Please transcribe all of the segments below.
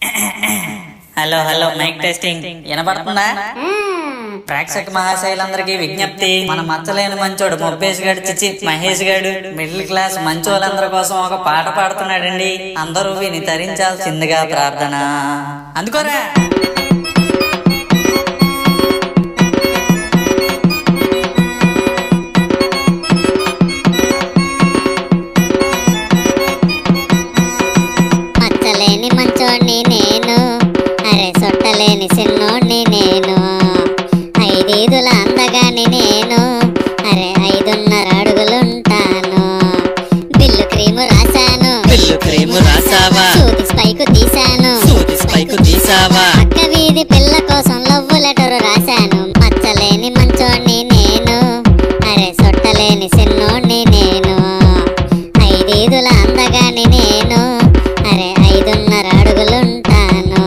hello hello mic testing వినపడుతుందా ప్రేక్షక మహాశైలందరికీ విజ్ఞప్తి మన మచ్చలేని మంచోడు మొబ్బేష్ గాడు చిచి మహేష్ గాడు మిడిల్ క్లాస్ మంచోళ్ళందరి కోసం ఒక పాట పాడుతున్నాడండి అందరూ విని తరించాల్సిందిగా ప్రార్థన అందుకోరా మచ్చలేని మంచోడిని నేను అరే సొట్టలేని సిన్నోడిని నేను ఐదీదుల అందగాని నేను అరే ఐదున్నర అడుగులుంటాను బిల్లు క్రీము రాశాను బిల్లు క్రీము రాసావా సూది స్పైకు తీశాను సూది స్పైకు తీసావా పక్క వీధి పిల్ల కోసం లవ్వు లెటరు రాశాను మచ్చలేని మంచోడిని నేను అరే సొట్టలేని సిన్నోడిని నేను ఐదీదుల అందగాని నేను అరే ఐదున్నర అడుగులుంటాను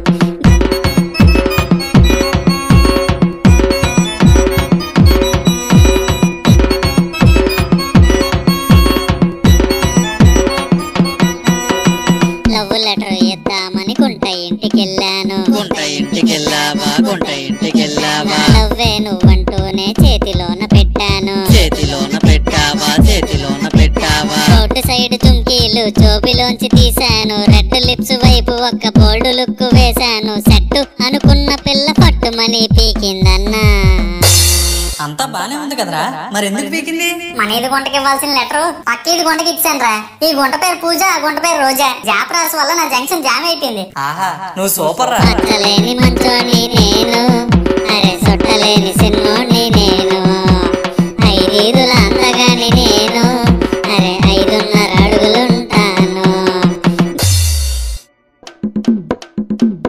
లవ్ లెటర్ ఇద్దామని కుంట ఇంటికెళ్ళాను గుంట ఇంటికెళ్ళావా గుంట ఇంటికెళ్ళావా లవ్వే నువ్వంటూనే చేతిలోన పెట్టాను చేతిలోన పెట్టావా చేతిలోన పెట్టావా రోడ్డు సైడ్ చుంకీలు జోబిలోంచి తీశాను రెడ్ లిప్స్ వైపు ఒక్క బోల్డ్ లుక్ వేశాను సెట్టు అనుకున్న పిల్ల పట్టుమని పీకిందన్నా అంతా బానే ఉంది కదరా మరి ఎందుకు పీకింది మన ఇది గుంటకి ఇవ్వాల్సిన లెటర్ పక్క ఇది గుంటకి ఇచ్చాను రా ఈ గుంట పేరు పూజ ఆ గుంట పేరు రోజా జాప్ రాసి వల్ల నా జంక్షన్ జామ్ అయిపోయింది ఆహా నువ్వు సూపర్ రా పట్టలేని మంచోని నేను అరే సొట్టలేని సిన్నోని నేను ఐదీదుల అందగాని నేను అరే ఐదున్నర అడుగులుంటాను